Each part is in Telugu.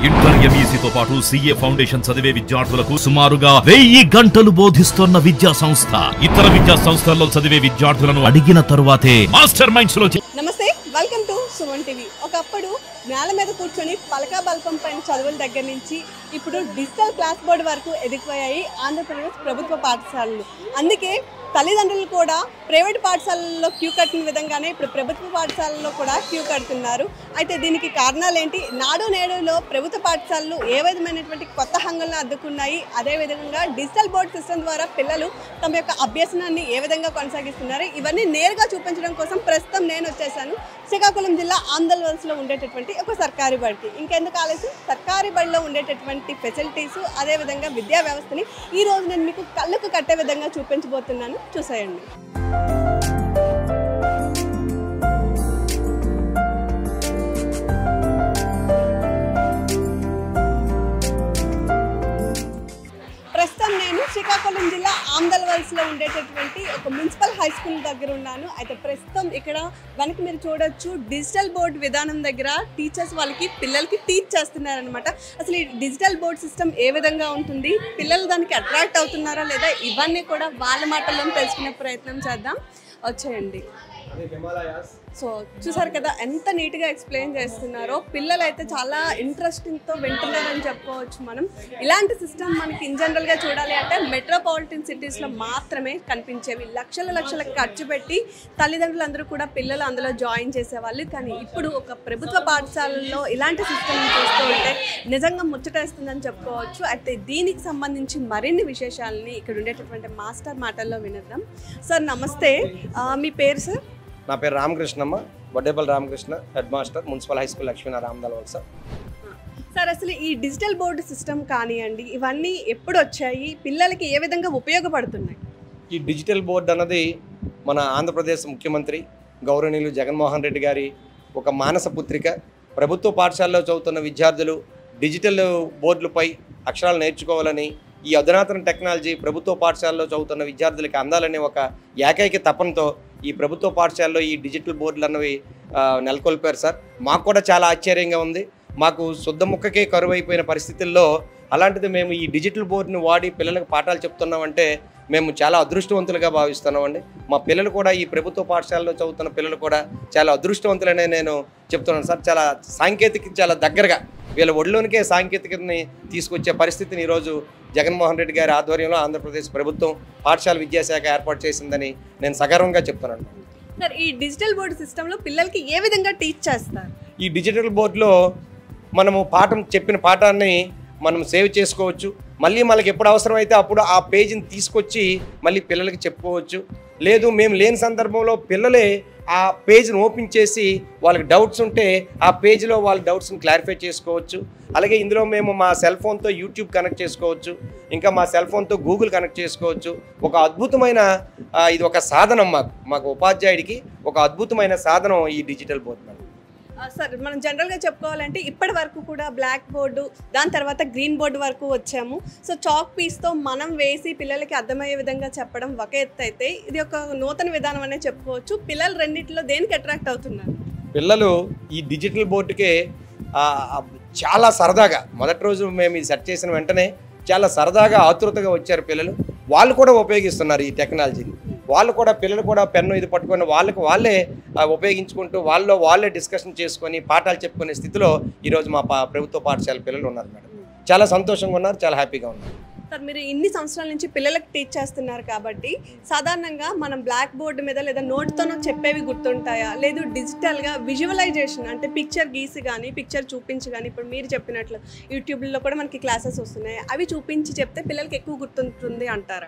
ఇంటర్ ఎంఈసీతో పాటు సిఏ ఫౌండేషన్ చదివే విద్యార్థులకు సుమారుగా వెయ్యి గంటలు బోధిస్తోన్న విద్యా సంస్థ ఇతర విద్యా సంస్థల్లో చదివే విద్యార్థులను అడిగిన తరువాతే మాస్టర్ మైండ్స్ లో నమస్తే వెల్కమ్ టు సుమన్ టీవీ ఒకప్పుడు నేల మీద కూర్చొని పలకా బల్పం పైన చదువుల దగ్గర నుంచి ఇప్పుడు డిజిటల్ క్లాస్ బోర్డు వరకు ఎదిగిపోయాయి ఆంధ్రప్రదేశ్ ప్రభుత్వ పాఠశాలలు అందుకే తల్లిదండ్రులు కూడా ప్రైవేట్ పాఠశాలల్లో క్యూ కట్టిన విధంగానే ఇప్పుడు ప్రభుత్వ పాఠశాలల్లో కూడా క్యూ కడుతున్నారు అయితే దీనికి కారణాలు ఏంటి నాడు నేడులో ప్రభుత్వ పాఠశాలలు ఏ విధమైనటువంటి కొత్త హంగులను అద్దుకున్నాయి అదేవిధంగా డిజిటల్ బోర్డ్ సిస్టమ్ ద్వారా పిల్లలు తమ యొక్క అభ్యసనాన్ని ఏ విధంగా కొనసాగిస్తున్నారు ఇవన్నీ నేరుగా చూపించడం కోసం ప్రస్తుతం నేను వచ్చేసాను శ్రీకాకుళం జిల్లా ఆంధ్రవలసలో ఉండేటటువంటి ఒక సర్కారీ బడికి ఇంకెందుకు ఆలస్యం సర్కారీ బడిలో ఉండేటటువంటి ఫెసిలిటీస్ అదేవిధంగా విద్యా వ్యవస్థని ఈ రోజు నేను మీకు కళ్ళకు కట్టే విధంగా చూపించబోతున్నాను చూసేయండి ప్రస్తుతం నేను శ్రీకాకుళం జిల్లా ఆమ్దల్వల్స్లో ఉండేటటువంటి ఒక మున్సిపల్ హై స్కూల్ దగ్గర ఉన్నాను అయితే ప్రస్తుతం ఇక్కడ వెనక మీరు చూడొచ్చు డిజిటల్ బోర్డ్ విధానం దగ్గర టీచర్స్ వాళ్ళకి పిల్లలకి టీచ్ చేస్తున్నారనమాట అసలు ఈ డిజిటల్ బోర్డ్ సిస్టమ్ ఏ విధంగా ఉంటుంది పిల్లలు దానికి అట్రాక్ట్ అవుతున్నారా లేదా ఇవన్నీ కూడా వాళ్ళ మాటల్లో తెలుసుకునే ప్రయత్నం చేద్దాం వచ్చేయండి సో చూసారు కదా ఎంత నీట్గా ఎక్స్ప్లెయిన్ చేస్తున్నారో పిల్లలు అయితే చాలా ఇంట్రెస్టింగ్తో వింటున్నారని చెప్పుకోవచ్చు మనం ఇలాంటి సిస్టమ్ మనకి ఇన్ జనరల్గా చూడాలి అంటే మెట్రోపాలిటన్ సిటీస్లో మాత్రమే కనిపించేవి లక్షల లక్షల ఖర్చు పెట్టి తల్లిదండ్రులు అందరూ కూడా పిల్లలు అందులో జాయిన్ చేసేవాళ్ళు కానీ ఇప్పుడు ఒక ప్రభుత్వ పాఠశాలల్లో ఇలాంటి సిస్టమ్ చూస్తూ ఉంటే నిజంగా ముచ్చటేస్తుందని చెప్పుకోవచ్చు అయితే దీనికి సంబంధించి మరిన్ని విశేషాలని ఇక్కడ ఉండేటటువంటి మాస్టర్ మాటల్లో వినిద్దాం సార్ నమస్తే ఆ, మీ పేరు సార్ నా పేరు Ramakrishnamma Vaddepalli Ramakrishna head master municipal high school Lakshminarayana Amadalavalasa sir అసలు ఈ డిజిటల్ బోర్డు సిస్టమ్ కానివ్వండి ఇవన్నీ ఎప్పుడు వచ్చాయి పిల్లలకి ఏ విధంగా ఉపయోగపడుతున్నాయి ఈ డిజిటల్ బోర్డ్ అన్నది మన ఆంధ్రప్రదేశ్ ముఖ్యమంత్రి గౌరవనీయులు జగన్మోహన్ రెడ్డి గారి ఒక మానస పుత్రిక ప్రభుత్వ పాఠశాలలో చదువుతున్న విద్యార్థులు డిజిటల్ బోర్డులపై అక్షరాలు నేర్చుకోవాలని ఈ అధునాతన టెక్నాలజీ ప్రభుత్వ పాఠశాలలో చదువుతున్న విద్యార్థులకి అందాలనే ఒక ఏకైక తపనతో ఈ ప్రభుత్వ పాఠశాలలో ఈ డిజిటల్ బోర్డులు అన్నవి ఆ, నెలకొల్పారు సార్ మాకు కూడా చాలా ఆశ్చర్యంగా ఉంది మాకు శుద్ధ ముక్కకే కరువు అయిపోయిన పరిస్థితుల్లో అలాంటిది మేము ఈ డిజిటల్ బోర్డుని వాడి పిల్లలకు పాఠాలు చెప్తున్నామంటే మేము చాలా అదృష్టవంతులుగా భావిస్తున్నామండి మా పిల్లలు కూడా ఈ ప్రభుత్వ పాఠశాలలో చదువుతున్న పిల్లలు కూడా చాలా అదృష్టవంతులనే నేను చెప్తున్నాను సార్ చాలా సాంకేతిక చాలా దగ్గరగా వీళ్ళ ఒడిలోనికే సాంకేతికతని తీసుకొచ్చే పరిస్థితిని ఈరోజు జగన్మోహన్ రెడ్డి గారి ఆధ్వర్యంలో ఆంధ్రప్రదేశ్ ప్రభుత్వం పాఠశాల విద్యాశాఖ ఏర్పాటు చేసిందని నేను సగర్వంగా చెప్తున్నాను సార్ ఈ డిజిటల్ బోర్డు సిస్టంలో పిల్లలకి ఏ విధంగా టీచ్ చేస్తారు ఈ డిజిటల్ బోర్డులో మనము పాఠం చెప్పిన పాఠాన్ని మనం సేవ్ చేసుకోవచ్చు మళ్ళీ మనకి ఎప్పుడు అవసరమైతే అప్పుడు ఆ పేజీని తీసుకొచ్చి మళ్ళీ పిల్లలకి చెప్పుకోవచ్చు లేదు మేము లేని సందర్భంలో పిల్లలే ఆ పేజ్ని ఓపెన్ చేసి వాళ్ళకి డౌట్స్ ఉంటే ఆ పేజ్లో వాళ్ళ డౌట్స్ని క్లారిఫై చేసుకోవచ్చు అలాగే ఇందులో మేము మా సెల్ ఫోన్తో యూట్యూబ్ కనెక్ట్ చేసుకోవచ్చు ఇంకా మా సెల్ ఫోన్తో గూగుల్ కనెక్ట్ చేసుకోవచ్చు ఒక అద్భుతమైన ఆ, ఇది ఒక సాధనం మాకు మాకు ఉపాధ్యాయుడికి ఒక అద్భుతమైన సాధనం ఈ డిజిటల్ బోర్డు మేడం ఆ, సార్ మనం జనరల్గా చెప్పుకోవాలంటే ఇప్పటి వరకు కూడా బ్లాక్ బోర్డు దాని తర్వాత గ్రీన్ బోర్డు వరకు వచ్చాము సో చాక్ పీస్తో మనం వేసి పిల్లలకి అర్థమయ్యే విధంగా చెప్పడం ఒక ఎత్తు అయితే ఇది ఒక నూతన విధానం అనే చెప్పుకోవచ్చు పిల్లలు రెండింటిలో దేనికి అట్రాక్ట్ అవుతున్నారు పిల్లలు ఈ డిజిటల్ బోర్డుకే ఆ, ఆ, చాలా సరదాగా మొదటి రోజు మేము ఇది సెట్ చేసిన వెంటనే చాలా సరదాగా ఆతృతగా వచ్చారు పిల్లలు వాళ్ళు కూడా ఉపయోగిస్తున్నారు ఈ టెక్నాలజీని వాళ్ళు కూడా పిల్లలు కూడా పెన్ను ఇది పట్టుకొని వాళ్ళకి వాళ్ళే ఆ, ఉపయోగించుకుంటూ వాళ్ళలో వాళ్ళే డిస్కషన్ చేసుకొని పాఠాలు చెప్పుకునే స్థితిలో ఈరోజు మా పా ప్రభుత్వ పాఠశాల పిల్లలు ఉన్నారు మేడం చాలా సంతోషంగా ఉన్నారు చాలా హ్యాపీగా ఉన్నారు సార్ మీరు ఇన్ని సంవత్సరాల నుంచి పిల్లలకు టీచ్ చేస్తున్నారు కాబట్టి సాధారణంగా మనం బ్లాక్ బోర్డు మీద లేదా నోట్తోనో చెప్పేవి గుర్తుంటాయా లేదు డిజిటల్గా విజువలైజేషన్ అంటే పిక్చర్ గీసి కానీ పిక్చర్ చూపించి కానీ ఇప్పుడు మీరు చెప్పినట్లు యూట్యూబ్లో కూడా మనకి క్లాసెస్ వస్తున్నాయి అవి చూపించి చెప్తే పిల్లలకి ఎక్కువ గుర్తుంటుంది అంటారా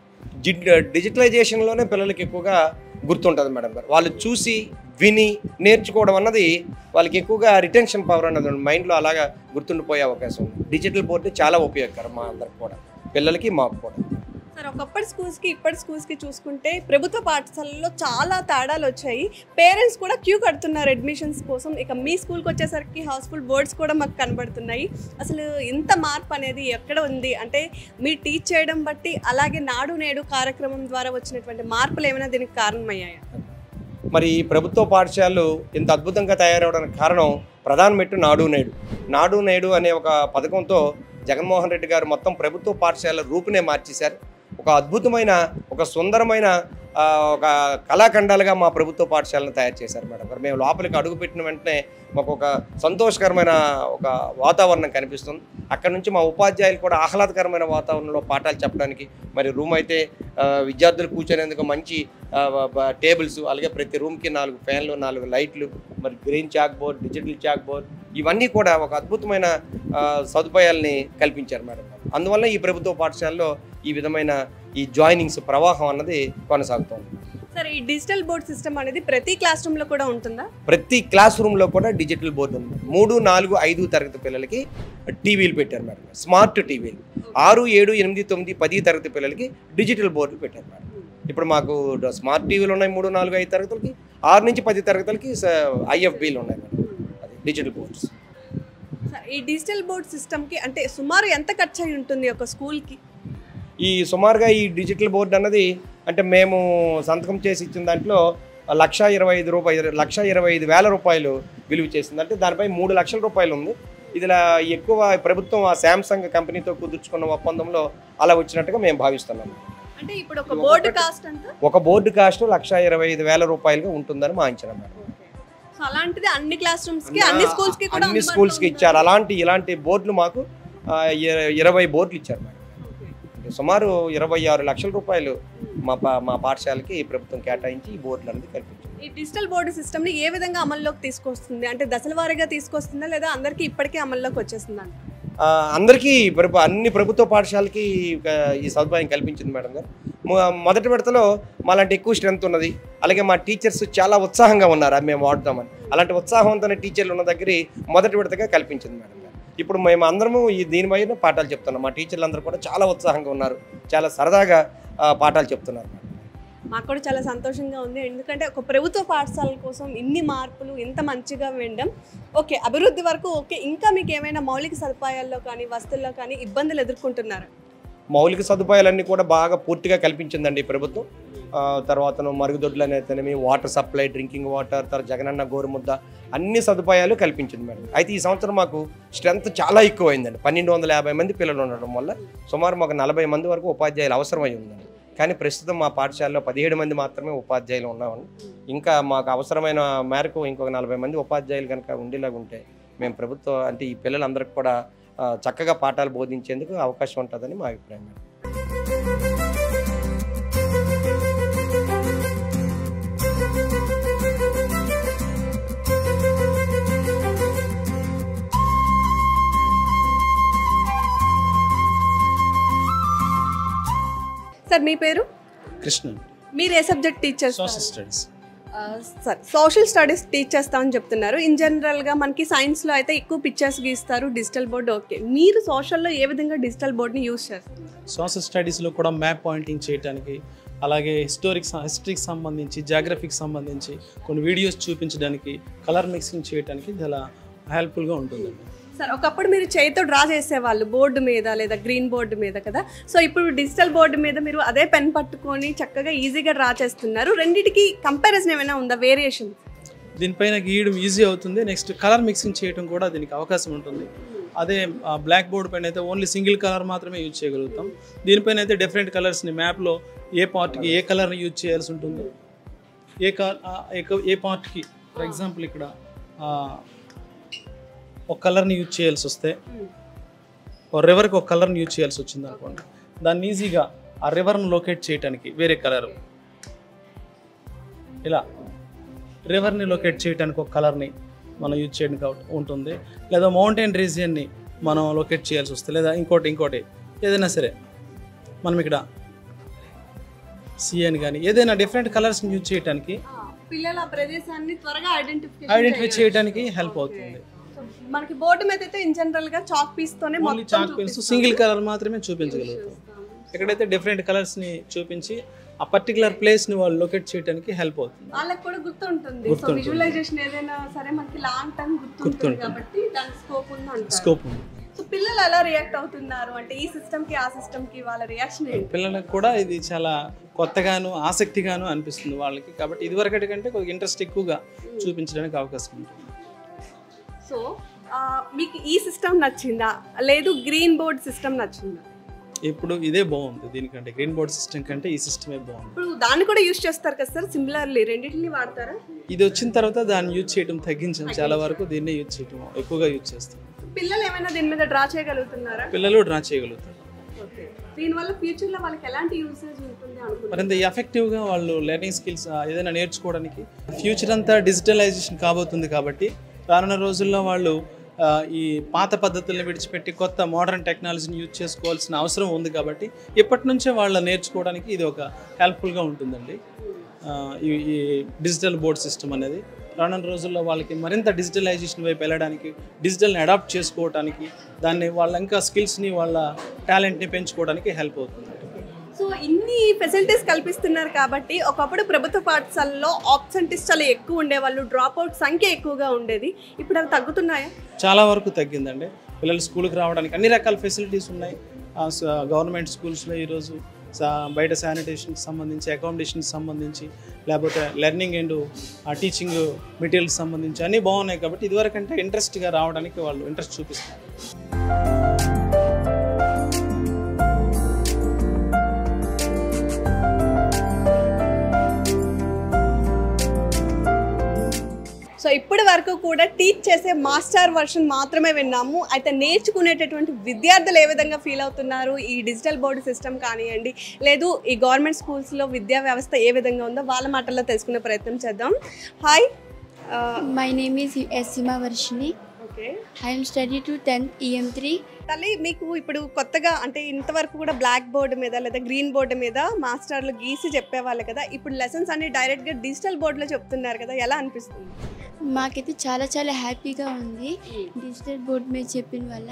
జి డిజిటలైజేషన్లోనే పిల్లలకి ఎక్కువగా గుర్తుంటుంది మేడం గారు వాళ్ళు చూసి విని నేర్చుకోవడం అన్నది వాళ్ళకి ఎక్కువగా రిటెన్షన్ పవర్ అన్నది ఉంది. మైండ్లో అలాగా గుర్తుండిపోయే అవకాశం ఉంది డిజిటల్ బోర్డు చాలా ఉపయోగకరం మా అందరికి కూడా పిల్లలకి మాకు కూడా సార్ ఒకప్పటి స్కూల్స్కి ఇప్పటి స్కూల్స్కి చూసుకుంటే ప్రభుత్వ పాఠశాలల్లో చాలా తేడాలు వచ్చాయి పేరెంట్స్ కూడా క్యూ కడుతున్నారు అడ్మిషన్స్ కోసం ఇక మీ స్కూల్కి వచ్చేసరికి హౌస్ఫుల్ బోర్డ్స్ కూడా మాకు కనబడుతున్నాయి అసలు ఇంత మార్పు అనేది ఎక్కడ ఉంది అంటే మీరు టీచ్ చేయడం బట్టి అలాగే నాడు నేడు కార్యక్రమం ద్వారా వచ్చినటువంటి మార్పులు ఏమైనా దీనికి కారణమయ్యాయా మరి ఈ ప్రభుత్వ పాఠశాలలు ఇంత అద్భుతంగా తయారవడానికి కారణం ప్రధాన మెట్టు నాడు నేడు నాడు నేడు అనే ఒక పథకంతో జగన్మోహన్ రెడ్డి గారు మొత్తం ప్రభుత్వ పాఠశాల రూపునే మార్చేశారు ఒక అద్భుతమైన ఒక సుందరమైన ఆ, ఒక కళాఖండాలుగా మా ప్రభుత్వ పాఠశాలను తయారు చేశారు మేడం గారు మేము లోపలికి అడుగుపెట్టిన వెంటనే మాకు ఒక సంతోషకరమైన ఒక వాతావరణం కనిపిస్తుంది అక్కడ నుంచి మా ఉపాధ్యాయులు కూడా ఆహ్లాదకరమైన వాతావరణంలో పాఠాలు చెప్పడానికి మరి రూమ్ అయితే ఆ, విద్యార్థులు కూర్చునేందుకు మంచి ఆ, బ- టేబుల్స్ అలాగే ప్రతి రూమ్కి నాలుగు ఫ్యాన్లు నాలుగు లైట్లు మరి green chalkboard digital chalkboard ఇవన్నీ కూడా ఒక అద్భుతమైన ఆ, సదుపాయాల్ని కల్పించారు మేడం అందువల్ల ఈ ప్రభుత్వ పాఠశాలలో ఈ విధమైన ఈ జాయినింగ్స్ ప్రవాహం అన్నది కొనసాగుతోంది సార్ ఈ డిజిటల్ బోర్డ్ సిస్టమ్ అనేది ప్రతి క్లాస్ రూమ్ లో కూడా ఉంటుందా ప్రతి క్లాస్ రూమ్లో కూడా డిజిటల్ బోర్డు ఉంది మూడు నాలుగు ఐదు తరగతి పిల్లలకి టీవీలు పెట్టారు మేడం స్మార్ట్ టీవీలు ఆరు ఏడు ఎనిమిది తొమ్మిది పది తరగతి పిల్లలకి డిజిటల్ బోర్డులు పెట్టారు మేడం ఇప్పుడు మాకు డ- స్మార్ట్ టీవీలు ఉన్నాయి మూడు నాలుగు ఐదు తరగతులకి ఆరు నుంచి పది తరగతులకి ఐఎఫ్బీలు ఉన్నాయి మేడం అది డిజిటల్ బోర్డ్స్ సార్ ఈ డిజిటల్ బోర్డ్ సిస్టమ్ కి అంటే సుమారు ఎంత ఖర్చు అయి ఉంటుంది ఒక స్కూల్ కి ఈ సుమారుగా ఈ డిజిటల్ బోర్డు అన్నది అంటే మేము సంతకం చేసి ఇచ్చిన దాంట్లో లక్ష ఇరవై ఐదు రూపాయలు లక్ష ఇరవై ఐదు వేల రూపాయలు విలువ చేసింది అంటే దానిపై మూడు లక్షల రూపాయలు ఉంది ఇదిలా ఎక్కువ ప్రభుత్వం ఆ శాంసంగ్ కంపెనీతో కుదుర్చుకున్న ఒప్పందంలో అలా వచ్చినట్టుగా మేము భావిస్తున్నాం అంటే ఇప్పుడు ఒక బోర్డు కాస్ట్ అంతా ఒక బోర్డు కాస్ట్ లక్ష ఇరవై ఐదు వేల రూపాయలుగా ఉంటుందని మా అంచనా మేడం సో అలాంటిది అన్ని క్లాస్ రూమ్స్ కి అన్ని స్కూల్స్ కి కూడా అన్ని అందుబాటులో స్కూల్స్కి ఉందా? ఇచ్చారు అలాంటి ఇలాంటి బోర్డులు మాకు ఆ, ఇర- ఇరవై బోర్డులు ఇచ్చారు మేడం సుమారు ఇరవై ఆరు లక్షల రూపాయలు మా పా మా పాఠశాలకి ప్రభుత్వం కేటాయించి ఈ బోర్డులు అనేది కల్పించింది ఈ డిజిటల్ బోర్డు సిస్టమ్ ని ఏ విధంగా అమల్లోకి తీసుకొస్తుంది అంటే దశల వారీగా తీసుకొస్తుందా లేదా అందరికీ ఇప్పటికే అమల్లోకి వచ్చేస్తుందా ఆ, అందరికీ ప్రభు అన్ని ప్రభుత్వ పాఠశాలకి ఒక ఈ సదుపాయం కల్పించింది మేడం గారు మొ- మొదటి విడతలో మాలాంటి ఎక్కువ స్ట్రెంత్ ఉన్నది అలాగే మా టీచర్స్ చాలా ఉత్సాహంగా ఉన్నారు అది మేము వాడుతామని అలాంటి ఉత్సాహవంతమైన టీచర్లు ఉన్న దగ్గర మొదటి విడతగా కల్పించింది మేడం గారు ఇప్పుడు మేము అందరము ఈ దీనిపైన పాఠాలు చెప్తున్నాం మా టీచర్లు అందరూ కూడా చాలా ఉత్సాహంగా ఉన్నారు చాలా సరదాగా ఆ, పాఠాలు చెప్తున్నారు మేడం మాకు కూడా చాలా సంతోషంగా ఉంది ఎందుకంటే ఒక ప్రభుత్వ పాఠశాలల కోసం ఇన్ని మార్పులు ఇంత మంచిగా వినడం ఓకే అభివృద్ధి వరకు ఓకే ఇంకా మీకు ఏమైనా మౌలిక సదుపాయాల్లో కానీ వస్తువుల్లో కానీ ఇబ్బందులు ఎదుర్కొంటున్నారా మౌలిక సదుపాయాలన్నీ కూడా బాగా పూర్తిగా కల్పించిందండి ఈ ప్రభుత్వం ఆ, తర్వాత మరుగుదొడ్లు అనేతేనేమి వాటర్ సప్లై డ్రింకింగ్ వాటర్ తర్వాత జగనన్న గోరుముద్ద అన్ని సదుపాయాలు కల్పించింది మేడం అయితే ఈ సంవత్సరం మాకు స్ట్రెంత్ చాలా ఎక్కువ అయిందండి పన్నెండు వందల యాభై మంది పిల్లలు ఉండడం వల్ల సుమారు మాకు నలభై మంది వరకు ఉపాధ్యాయులు అవసరమై ఉందండి కానీ ప్రస్తుతం మా పాఠశాలలో పదిహేడు మంది మాత్రమే ఉపాధ్యాయులు ఉన్నామండి ఇంకా మాకు అవసరమైన మేరకు ఇంకొక నలభై మంది ఉపాధ్యాయులు కనుక ఉండేలాగా ఉంటే మేము ప్రభుత్వం అంటే ఈ పిల్లలందరికీ కూడా ఆ, చక్కగా పాఠాలు బోధించేందుకు అవకాశం ఉంటుందని మా అభిప్రాయం మేడం సార్ మీ పేరు కృష్ణ మీరు ఏ subject teachers social studies sir social studies teach చేస్తామని చెప్తున్నారు ఇన్ జనరల్గా మనకి సైన్స్లో అయితే ఎక్కువ పిక్చర్స్ గీస్తారు డిజిటల్ బోర్డ్ ఓకే మీరు సోషల్లో ఏ విధంగా డిజిటల్ బోర్డ్ని యూజ్ చేస్తారు సోషల్ స్టడీస్లో కూడా మ్యాప్ పాయింటింగ్ చేయడానికి అలాగే హిస్టోరిక్ హిస్టరీకి సంబంధించి జాగ్రఫీకి సంబంధించి కొన్ని వీడియోస్ చూపించడానికి కలర్ మిక్సింగ్ చేయడానికి చాలా హెల్ప్ఫుల్గా ఉంటుందండి సార్ ఒకప్పుడు మీరు చేతితో డ్రా చేసేవాళ్ళు బోర్డు మీద లేదా గ్రీన్ బోర్డు మీద కదా సో ఇప్పుడు డిజిటల్ బోర్డు మీద మీరు అదే పెన్ పట్టుకొని చక్కగా ఈజీగా డ్రా చేస్తున్నారు రెండిటికి కంపారిజన్ ఏమైనా ఉందా వేరియేషన్ దీనిపైన గీయడం ఈజీ అవుతుంది నెక్స్ట్ కలర్ మిక్సింగ్ చేయడం కూడా దీనికి అవకాశం ఉంటుంది అదే బ్లాక్ బోర్డ్ పైన అయితే ఓన్లీ సింగిల్ కలర్ మాత్రమే యూజ్ చేయగలుగుతాం దీనిపైన అయితే డిఫరెంట్ కలర్స్ని మ్యాప్లో ఏ పార్ట్కి ఏ కలర్ని యూజ్ చేయాల్సి ఉంటుంది ఏ కలర్ ఏ పార్ట్కి ఫర్ ఎగ్జాంపుల్ ఇక్కడ ఆ, ఒక కలర్ని యూజ్ చేయాల్సి వస్తే ఒక రివర్కి ఒక కలర్ని యూజ్ చేయాల్సి వచ్చింది అనుకోండి దాన్ని ఈజీగా ఆ రివర్ని లొకేట్ చేయడానికి వేరే కలర్ ఇలా రివర్ని లొకేట్ చేయడానికి ఒక కలర్ని మనం యూజ్ చేయడానికి అవ- ఉంటుంది లేదా మౌంటైన్ రీజియన్ని మనం లొకేట్ చేయాల్సి వస్తుంది లేదా ఇంకోటి ఇంకోటి ఏదైనా సరే మనం ఇక్కడ సిఎన్ కానీ ఏదైనా డిఫరెంట్ కలర్స్ని యూజ్ చేయడానికి పిల్లల ప్రదేశాన్ని త్వరగా ఐడెంటిఫికేషన్ ఐడెంటిఫై చేయడానికి హెల్ప్ అవుతుంది మనకి బోర్డు మీద అయితే ఇన్ జనరల్ గా చాక్ పీస్ తోనే ఓన్లీ మొత్తం చాక్ పెన్స్ సింగిల్ కలర్ మాత్రమే చూపించగలుగుతాం ఎక్కడైతే డిఫరెంట్ కలర్స్ని చూపించి ఆ పర్టికులర్ ప్లేస్ని వాళ్ళు లొకేట్ చేయడానికి హెల్ప్ అవుతుంది వాళ్ళకి కూడా గుర్తుంటుంది సో గుర్తుంటుంది. విజువలైజేషన్ ఏదైనా సరే మనకి లాంగ్ టైం గుర్తుంటుంది గుర్తుంటుంది. కాబట్టి దానికి స్కోప్ ఉంది అంటారు స్కోప్ ఉంది సో పిల్లలు ఎలా రియాక్ట్ అవుతున్నారు అంటే ఈ సిస్టమ్ కి ఆ సిస్టమ్ కి వాళ్ళ రియాక్షన్ ఏంటి పిల్లలకు కూడా ఇది చాలా కొత్తగాను ఆసక్తిగాను అనిపిస్తుంది వాళ్ళకి కాబట్టి ఇదివరకటి కంటే కొద్దిగా ఇంట్రెస్ట్ ఎక్కువగా చూపించడానికి అవకాశం ఉంటుంది సో ఆ, మీకు ఈ సిస్టమ్ నచ్చిందా లేదు గ్రీన్ బోర్డ్ సిస్టమ్ నచ్చిందా ఇప్పుడు ఇదే బాగుంది దీనికంటే గ్రీన్ బోర్డ్ సిస్టమ్ కంటే ఈ సిస్టమే బాగుంది ఇప్పుడు దాన్ని కూడా యూజ్ చేస్తారు కదా సార్ సిమిలర్లీ రెండింటిని వాడతారా ఇది వచ్చిన తర్వాత దాన్ని యూజ్ చేయడం తగ్గించాం చాలా వరకు దీన్నే యూజ్ చేయడం ఎక్కువగా యూజ్ చేస్తాం పిల్లలు ఏమైనా దీని మీద డ్రా చేయగలుగుతున్నారా పిల్లలు డ్రా చేయగలుగుతారు ఓకే దీనివల్ల ఫ్యూచర్లో వాళ్ళకి ఎలాంటి యూసేజ్ ఉంటుంది అనుకుంటున్నారు మరింత ఎఫెక్టివ్గా వాళ్ళు లెర్నింగ్ స్కిల్స్ ఏదైనా నేర్చుకోవడానికి ఫ్యూచర్ అంతా డిజిటలైజేషన్ కాబోతుంది కాబట్టి రానున్న రోజుల్లో వాళ్ళు ఆ, ఈ పాత పద్ధతుల్ని విడిచిపెట్టి కొత్త మోడర్న్ టెక్నాలజీని యూజ్ చేసుకోవాల్సిన అవసరం ఉంది కాబట్టి ఇప్పటి నుంచే వాళ్ళ నేర్చుకోవడానికి ఇది ఒక హెల్ప్ఫుల్గా ఉంటుందండి ఆ, ఈ ఈ డిజిటల్ బోర్డ్ సిస్టమ్ అనేది రానున్న రోజుల్లో వాళ్ళకి మరింత డిజిటలైజేషన్ వైపు వెళ్ళడానికి డిజిటల్ని అడాప్ట్ చేసుకోవడానికి దాన్ని వాళ్ళ ఇంకా స్కిల్స్ని వాళ్ళ టాలెంట్ని పెంచుకోవడానికి హెల్ప్ అవుతుంది సో ఇన్ని ఫెసిలిటీస్ కల్పిస్తున్నారు కాబట్టి ఒకప్పుడు ప్రభుత్వ పాఠశాలలో ఆబ్సెంటిస్ట్ చాలా ఎక్కువ ఉండేవాళ్ళు డ్రాప్ అవుట్ సంఖ్య ఎక్కువగా ఉండేది ఇప్పుడు అవి తగ్గుతున్నాయా చాలా వరకు తగ్గిందండి పిల్లలు స్కూల్కి రావడానికి అన్ని రకాల ఫెసిలిటీస్ ఉన్నాయి ఆ స- గవర్నమెంట్ స్కూల్స్లో ఈరోజు సా- బయట శానిటేషన్కి సంబంధించి అకామిడేషన్కి సంబంధించి లేకపోతే learning and uh teaching materials సంబంధించి అన్నీ బాగున్నాయి కాబట్టి ఇదివరకంటే ఇంట్రెస్ట్గా రావడానికి వాళ్ళు ఇంట్రెస్ట్ చూపిస్తారు సో ఇప్పటి వరకు కూడా టీచ్ చేసే మాస్టర్ వర్షన్ మాత్రమే విన్నాము అయితే నేర్చుకునేటటువంటి విద్యార్థులు ఏ విధంగా ఫీల్ అవుతున్నారు ఈ డిజిటల్ బోర్డు సిస్టమ్ కానివ్వండి లేదు ఈ గవర్నమెంట్ స్కూల్స్లో విద్యా వ్యవస్థ ఏ విధంగా ఉందో వాళ్ళ మాటల్లో తెలుసుకునే ప్రయత్నం చేద్దాం hi My name is S. Sima Varshini. Okay I am study to 10th EM3. తల్లి మీకు ఇప్పుడు కొత్తగా అంటే ఇంతవరకు కూడా బ్లాక్ బోర్డు మీద లేదా గ్రీన్ బోర్డు మీద మాస్టర్లు గీసి చెప్పేవాళ్ళు కదా ఇప్పుడు లెసన్స్ అన్ని డైరెక్ట్గా డిజిటల్ బోర్డులో చెప్తున్నారు కదా ఎలా అనిపిస్తుంది మాకైతే చాలా చాలా హ్యాపీగా ఉంది డిజిటల్ బోర్డ్ మీద చెప్పిన వల్ల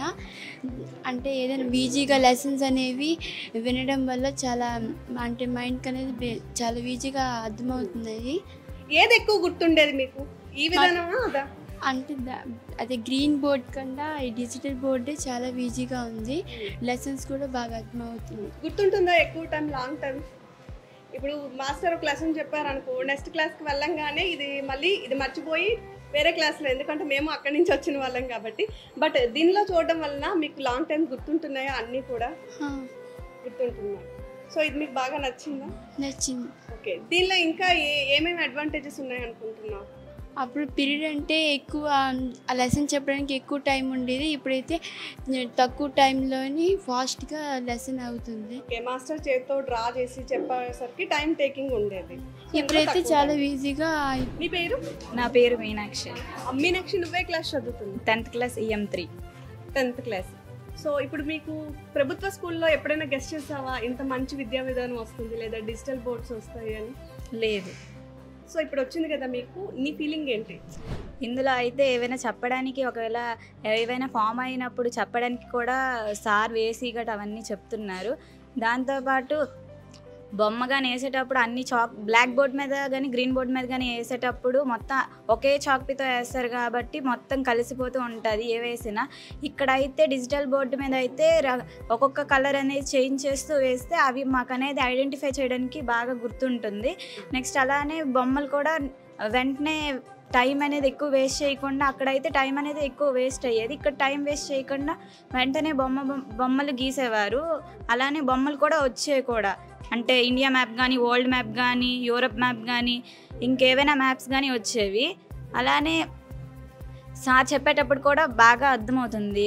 అంటే ఏదైనా ఈజీగా లెసన్స్ అనేవి వినడం వల్ల చాలా అంటే మైండ్కి అనేది బే- చాలా ఈజీగా అర్థమవుతుంది ఏది ఎక్కువ గుర్తుండేది మీకు ఈ విధానమా అదా అంటే దా- అదే గ్రీన్ బోర్డ్ కన్నా ఈ డిజిటల్ బోర్డే చాలా ఈజీగా ఉంది లెసన్స్ కూడా బాగా అర్థమవుతుంది గుర్తుంటుందా ఎక్కువ టైం లాంగ్ టైం ఇప్పుడు మాస్టర్ ఒక లెసన్ చెప్పారనుకో నెక్స్ట్ క్లాస్కి వెళ్ళంగానే ఇది మళ్ళీ ఇది మర్చిపోయి వేరే క్లాస్లో ఎందుకంటే మేము అక్కడి నుంచి వచ్చిన వాళ్ళం కాబట్టి బట్ దీనిలో చూడడం వలన మీకు లాంగ్ టైం గుర్తుంటున్నాయా అన్నీ కూడా హా, గుర్తుంటున్నాయి సో ఇది మీకు బాగా నచ్చిందా నచ్చింది ఓకే దీనిలో ఇంకా ఏ ఏమేమి అడ్వాంటేజెస్ ఉన్నాయి అనుకుంటున్నావు అప్పుడు పీరియడ్ అంటే ఎక్కువ ఆ లెసన్ చెప్పడానికి ఎక్కువ టైం ఉండేది ఇప్పుడైతే తక్కువ టైంలోని ఫాస్ట్గా లెసన్ అవుతుంది ఓకే మాస్టర్ చేతితో డ్రా చేసి చెప్పేసరికి టైం టేకింగ్ ఉండేది So, ఇందులో ఇప్పుడైతే తక్కువ చాలా time. ఈజీగా నీ పేరు నా పేరు మీనాక్షి మీనాక్షి నువ్వే క్లాస్ చదువుతుంది tenth class EM three tenth class so ఇప్పుడు మీకు ప్రభుత్వ స్కూల్లో ఎప్పుడైనా గెస్ట్ చేసావా ఇంత మంచి విద్యా విధానం వస్తుంది లేదా డిజిటల్ బోర్డ్స్ వస్తాయి అని లేదు సో ఇప్పుడు వచ్చింది కదా మీకు నీ ఫీలింగ్ ఏంటి ఇందులో అయితే ఏవైనా చెప్పడానికి ఒకవేళ ఏవైనా ఫామ్ అయినప్పుడు చెప్పడానికి కూడా సార్ వేసి గట్ అవన్నీ చెప్తున్నారు దాంతోపాటు బొమ్మ కానీ వేసేటప్పుడు అన్ని చాక్ బ్లాక్ బోర్డ్ మీద కానీ గ్రీన్ బోర్డ్ మీద కానీ వేసేటప్పుడు మొత్తం ఒకే చాక్పీతో వేస్తారు కాబట్టి మొత్తం కలిసిపోతూ ఉంటుంది ఏ వేసినా ఇక్కడ అయితే డిజిటల్ బోర్డు మీద అయితే ర- ఒక్కొక్క కలర్ అనేది చేంజ్ చేస్తూ వేస్తే అవి మాకు అనేది ఐడెంటిఫై చేయడానికి బాగా గుర్తుంటుంది నెక్స్ట్ అలానే బొమ్మలు కూడా వెంటనే టైం అనేది ఎక్కువ వేస్ట్ చేయకుండా అక్కడైతే టైం అనేది ఎక్కువ వేస్ట్ అయ్యేది ఇక్కడ టైం వేస్ట్ చేయకుండా వెంటనే బొమ్మ బొమ్మ- బొమ్మలు గీసేవారు అలానే బొమ్మలు కూడా వచ్చేవి కూడా అంటే ఇండియా మ్యాప్ కానీ వరల్డ్ మ్యాప్ కానీ యూరప్ మ్యాప్ కానీ ఇంకేవైనా మ్యాప్స్ కానీ వచ్చేవి అలానే సార్ చెప్పేటప్పుడు కూడా బాగా అర్థమవుతుంది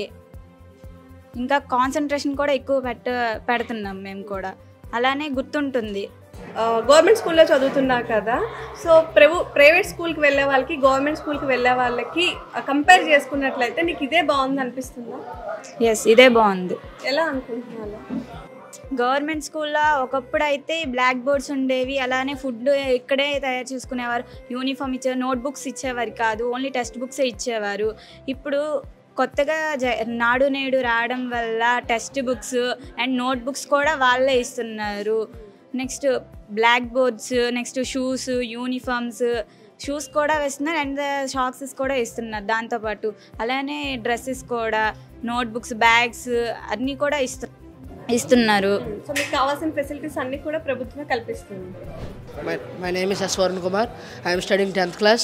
ఇంకా కాన్సన్ట్రేషన్ కూడా ఎక్కువ పెట్ట పెడుతున్నాం మేము కూడా అలానే గుర్తుంటుంది గవర్నమెంట్ స్కూల్లో చదువుతున్నావు కదా సో ప్రభు ప్రైవేట్ స్కూల్కి వెళ్ళే వాళ్ళకి గవర్నమెంట్ స్కూల్కి వెళ్ళే వాళ్ళకి కంపేర్ చేసుకున్నట్లయితే నీకు ఇదే బాగుంది అనిపిస్తుందా ఎస్ ఇదే బాగుంది ఎలా అనుకుంటున్నాను గవర్నమెంట్ స్కూల్లో ఒకప్పుడు అయితే బ్లాక్ బోర్డ్స్ ఉండేవి అలానే ఫుడ్ ఇక్కడే తయారు చేసుకునేవారు యూనిఫామ్ ఇచ్చేవారు నోట్ బుక్స్ ఇచ్చేవారు కాదు ఓన్లీ టెక్స్ట్ బుక్సే ఇచ్చేవారు ఇప్పుడు కొత్తగా జ నాడు నేడు రావడం వల్ల textbooks and notebooks కూడా వాళ్ళే ఇస్తున్నారు next blackboards next shoes uniforms shoes కూడా వేస్తున్నారు అండ్ షాక్సెస్ కూడా ఇస్తున్నారు దాంతోపాటు అలానే డ్రెస్సెస్ కూడా నోట్ బుక్స్ బ్యాగ్స్ అన్నీ కూడా ఇస్తు ఇస్తున్నారు సో మీకు కావాల్సిన ఫెసిలిటీస్ అన్ని కూడా ప్రభుత్వమే కల్పిస్తుంది My, my name is S. Varun Kumar. I am studying 10th class.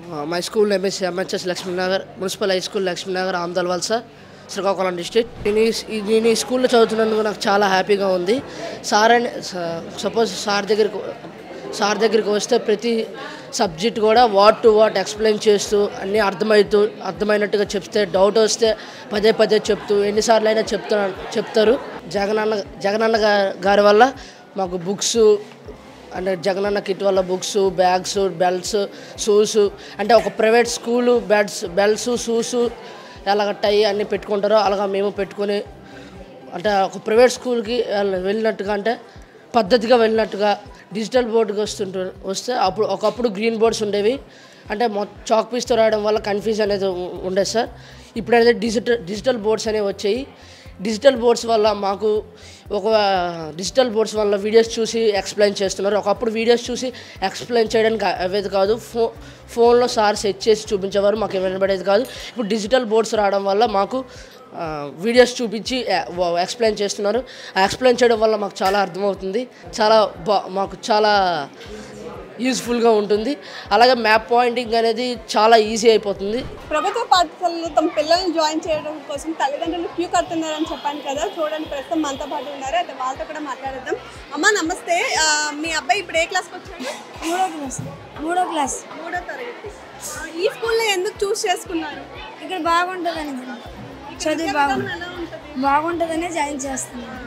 My school name is MHS Lakshminagar municipal high school Lakshminagar Amadalavalasa Srikakulam district నేను ఈ- ఈ- నేను ఈ స్కూల్లో చదువుతున్నందుకు నాకు చాలా హ్యాపీగా ఉంది సార్ అని సపోజ్ సార్ దగ్గరికి సార్ దగ్గరికి వస్తే ప్రతి సబ్జెక్ట్ కూడా వాట్ టు వాట్ ఎక్స్ప్లెయిన్ చేస్తూ అన్నీ అర్థమవుతూ అర్థమైనట్టుగా చెప్తే డౌట్ వస్తే పదే పదే చెప్తూ ఎన్నిసార్లు అయినా చెప్తా చెప్తారు జగనన్న జగనన్న గా- గారి వల్ల మాకు బుక్స్ అంటే జగనన్న కిట్ వల్ల బుక్స్ బ్యాగ్స్ బెల్ట్స్ షూస్ అంటే ఒక private school beds belts shoes ఎలాగ టై అన్నీ పెట్టుకుంటారో అలాగా మేము పెట్టుకొని అంటే ఒక ప్రైవేట్ స్కూల్కి వెళ్ళ- వెళ్ళినట్టుగా అంటే పద్ధతిగా వెళ్ళినట్టుగా డిజిటల్ బోర్డుకి వస్తుంటు వస్తే అప్పుడు ఒకప్పుడు గ్రీన్ బోర్డ్స్ ఉండేవి అంటే మొ చాక్ పీస్తో రాయడం వల్ల కన్ఫ్యూజ్ అనేది ఉ- ఉండేది సార్ ఇప్పుడైతే డిజిటల్ డిజిటల్ బోర్డ్స్ అనేవి వచ్చాయి డిజిటల్ బోర్డ్స్ వల్ల మాకు ఒక డిజిటల్ బోర్డ్స్ వల్ల వీడియోస్ చూసి ఎక్స్ప్లెయిన్ చేస్తున్నారు ఒకప్పుడు వీడియోస్ చూసి ఎక్స్ప్లెయిన్ చేయడానికి అవేది కాదు ఫో ఫోన్లో సార్ సెట్ చేసి చూపించేవారు మాకు వినబడేది కాదు ఇప్పుడు డిజిటల్ బోర్డ్స్ రావడం వల్ల మాకు ఆ, వీడియోస్ చూపించి ఎక్స్ప్లెయిన్ చేస్తున్నారు ఆ ఎక్స్ప్లెయిన్ చేయడం వల్ల మాకు చాలా అర్థమవుతుంది చాలా బా మాకు చాలా యూస్ఫుల్గా ఉంటుంది అలాగే మ్యాప్ పాయింటింగ్ అనేది చాలా ఈజీ అయిపోతుంది ప్రభుత్వ పాఠశాలలో తమ పిల్లల్ని జాయిన్ చేయడం కోసం తల్లిదండ్రులు క్యూ కడుతున్నారని చెప్పాను కదా చూడండి ప్రస్తుతం మనతో పాటు ఉన్నారు అయితే వాళ్ళతో కూడా మాట్లాడదాం అమ్మ నమస్తే ఆ, మీ అబ్బాయి ఇప్పుడు ఏ క్లాస్కి వచ్చాడు మూడో క్లాస్ మూడో క్లాస్ మూడో తరగతి ఆ, ఈ స్కూల్లో ఎందుకు చూస్ చేసుకున్నారు ఇక్కడ బాగుంటుందని చదువు విద్యా బాగుంటుంది విధానం ఎలా ఉంటుంది బాగుంటుందనే జాయిన్ చేస్తున్నాను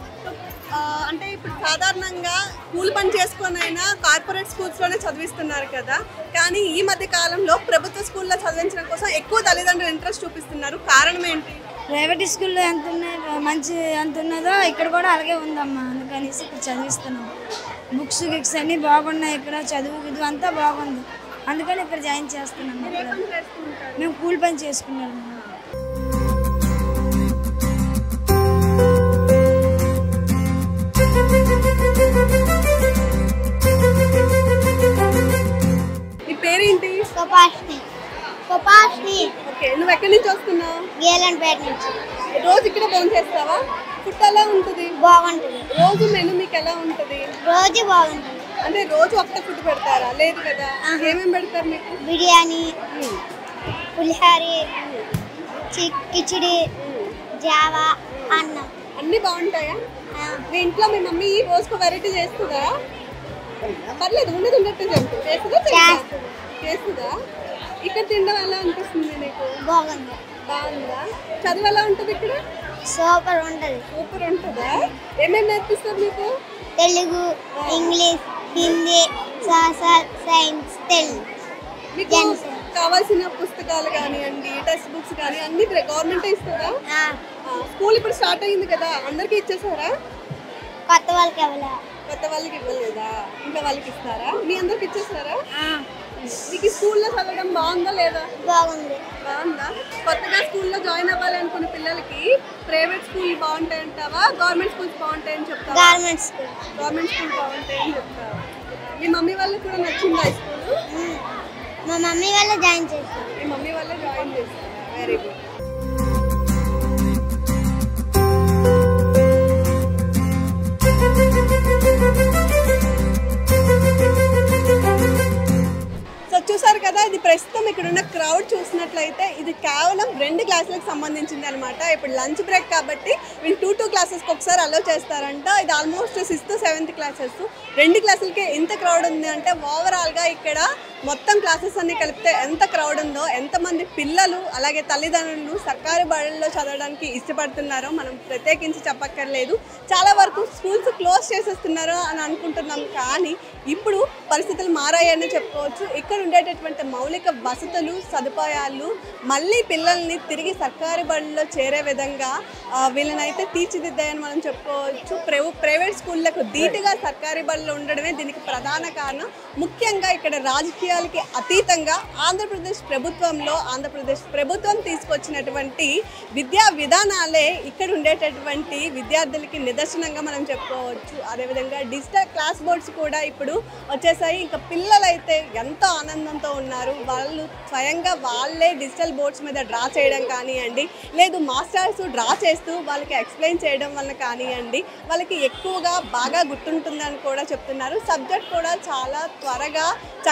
ఆ, అంటే ఇప్పుడు సాధారణంగా కూలి పని చేసుకొనైనా కార్పొరేట్ స్కూల్స్లోనే చదివిస్తున్నారు కదా కానీ ఈ మధ్య కాలంలో ప్రభుత్వ స్కూల్లో చదివించడం కోసం ఎక్కువ తల్లిదండ్రులు ఇంట్రెస్ట్ చూపిస్తున్నారు కారణం ఏంటి ప్రైవేట్ స్కూల్లో ఎంత ఉన్నదో మంచి ఎంత ఉన్నదో ఇక్కడ కూడా అలాగే ఉందమ్మా అందుకనేసి ఇక్కడ చదివిస్తున్నాం బుక్స్ గిక్స్ అన్నీ బాగున్నాయి ఇక్కడ చదువు ఇది అంతా బాగుంది అందుకని ఇక్కడ జాయిన్ చేస్తున్నాం ఇక్కడ. మేము కూలి పని చేసుకున్నాము నీ పేరేంటి కపాష్ని కపాష్ని ఓకే నువ్వు ఎక్కడి నుంచి వస్తున్నావు గేలన్పేట నుంచి రోజు ఇక్కడ భోజనం చేస్తావా ఫుడ్ ఎలా ఉంటుంది బాగుంటుంది రోజు మెను మీకు ఎలా ఉంటుంది రోజు బాగుంటుంది అంటే రోజు ఒకటే ఫుడ్ పెడతారా లేదు కదా ఏమేమి పెడతారు మీకు బిర్యానీ పులిహారి చి- కిచిడి జావా అన్నం అన్ని బాగుంటాయా మీ ఇంట్లో మీ మమ్మీ రోజుకు వెరైటీ చేస్తుందా పర్లేదు ఉన్నది ఉన్నట్టు చెప్పు చేస్తుందా చేయదా? చేస్తుందా ఇక్కడ తినడం ఎలా అనిపిస్తుంది నీకు బాగుంది బాగుందా చదువు ఎలా ఉంటుంది ఇక్కడ సూపర్ ఉంటుంది సూపర్ ఉంటుందా ఏమేమి నేర్పిస్తారు మీకు Telugu English Hindi social science Telugu మీకు కావాల్సిన పుస్తకాలు కానివ్వండి టెక్స్ట్ బుక్స్ కానీ అన్ని గవర్నమెంట్ ఇస్తుందా ఆ, ఆ, స్కూల్ ఇప్పుడు స్టార్ట్ అయ్యింది కదా అందరికీ ఇచ్చేసారా కొత్త వాళ్ళకి ఎవరా కొత్త వాళ్ళకి ఇవ్వలేదా ఇంకా వాళ్ళకి ఇస్తారా మీ అందరికి ఇచ్చేసారా మీకు ఈ స్కూల్లో చదవడం బాగుందా లేదా బాగుంది బాగుందా కొత్తగా స్కూల్లో జాయిన్ అవ్వాలి అనుకున్న పిల్లలకి ప్రైవేట్ స్కూల్ బాగుంటాయి అంటావా గవర్నమెంట్ స్కూల్స్ బాగుంటాయని చెప్తావా గవర్నమెంట్ స్కూల్ గవర్నమెంట్ స్కూల్ బాగుంటాయని చెప్తావా మీ మమ్మీ వాళ్ళకి కూడా నచ్చిందా ఈ స్కూల్ ఉమ్. మా మమ్మీ వాళ్ళ జాయిన్ చేశారు మీ మమ్మీ వాళ్ళే జాయిన్ చేస్తారా వెరీ గుడ్ సో చూసారు కదా ఇది ప్రస్తుతం ఇక్కడ ఉన్న క్రౌడ్ చూసినట్లయితే ఇది కేవలం రెండు క్లాసులకు సంబంధించింది అనమాట ఇప్పుడు లంచ్ బ్రేక్ కాబట్టి వీళ్ళు టూ టూ క్లాసెస్కి ఒకసారి అలో చేస్తారంట ఇది ఆల్మోస్ట్ సిక్స్త్ సెవెంత్ క్లాసెస్ రెండు క్లాసులకే ఎంత క్రౌడ్ ఉంది అంటే ఓవరాల్గా ఇక్కడ మొత్తం క్లాసెస్ అన్ని కలిపితే ఎంత క్రౌడ్ ఉందో ఎంతమంది పిల్లలు అలాగే తల్లిదండ్రులు సర్కారు బడుల్లో చదవడానికి ఇష్టపడుతున్నారో మనం ప్రత్యేకించి చెప్పక్కర్లేదు చాలా వరకు స్కూల్స్ క్లోజ్ చేసేస్తున్నారు అని అనుకుంటున్నాం కానీ ఇప్పుడు పరిస్థితులు మారాయని చెప్పుకోవచ్చు ఇక్కడ ఉండేటటువంటి మౌలిక వసతులు సదుపాయాలు మళ్ళీ పిల్లల్ని తిరిగి సర్కారు బడుల్లో చేరే విధంగా ఆ, వీళ్ళనైతే తీర్చిదిద్దాయని మనం చెప్పుకోవచ్చు ప్రైవ్ ప్రైవేట్ స్కూళ్ళకు ధీటుగా సర్కారీ బడులు ఉండడమే దీనికి ప్రధాన కారణం ముఖ్యంగా ఇక్కడ రాజకీయాలకి అతీతంగా ఆంధ్రప్రదేశ్ ప్రభుత్వంలో ఆంధ్రప్రదేశ్ ప్రభుత్వం తీసుకొచ్చినటువంటి విద్యా విధానాలే ఇక్కడ ఉండేటటువంటి విద్యార్థులకి నిదర్శనంగా మనం చెప్పుకోవచ్చు అదేవిధంగా డిజిటల్ క్లాస్ బోర్డ్స్ కూడా ఇప్పుడు వచ్చేసాయి ఇంకా పిల్లలైతే ఎంతో ఆనందంతో ఉన్నారు వాళ్ళు స్వయంగా వాళ్ళే డిజిటల్ బోర్డ్స్ మీద డ్రా చేయడం కానివ్వండి లేదు మాస్టర్స్ డ్రా చేస్తూ వాళ్ళకి ఎక్స్ప్లెయిన్ చేయడం వల్ల కానివ్వండి వాళ్ళకి ఎక్కువగా బాగా గుర్తుంటుందని కూడా చెప్తున్నారు సబ్జెక్ట్ కూడా చాలా త్వరగా చక్కగా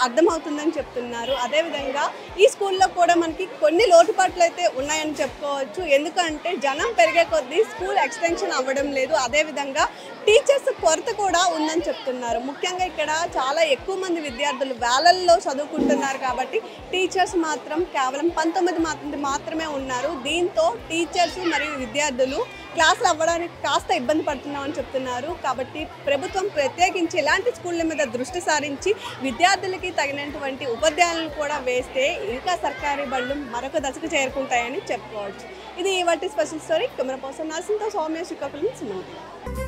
అర్థమవుతుందని చెప్తున్నారు అదేవిధంగా ఈ స్కూల్లో కూడా మనకి కొన్ని లోటుపాట్లు అయితే ఉన్నాయని చెప్పుకోవచ్చు ఎందుకంటే జనం పెరిగే కొద్దీ స్కూల్ ఎక్స్టెన్షన్ అవ్వడం లేదు అదేవిధంగా టీచర్స్ కొరత కూడా ఉందని చెప్తున్నారు ముఖ్యంగా ఇక్కడ చాలా ఎక్కువ మంది విద్యార్థులు వేలల్లో చదువుకుంటున్నారు కాబట్టి టీచర్స్ మాత్రం కేవలం పంతొమ్మిది మంది మాత్రమే ఉన్నారు దీంతో టీచర్స్ మరియు విద్యార్థులు క్లాసులు అవ్వడానికి కాస్త ఇబ్బంది పడుతున్నామని చెప్తున్నారు కాబట్టి ప్రభుత్వం ప్రత్యేకించి ఇలాంటి స్కూళ్ళ మీద దృష్టి సారించి విద్యార్థులకి తగినటువంటి ఉపాధ్యాయులను కూడా వేస్తే ఇంకా సర్కారీ బళ్ళు మరొక దశకు చేరుకుంటాయని చెప్పుకోవచ్చు ఇది వాటి స్పెషల్ స్టోరీ కెమెరా పర్సన్ నర్సింగ్తో సౌమ్య శ్రీకాకుళం సుమంతి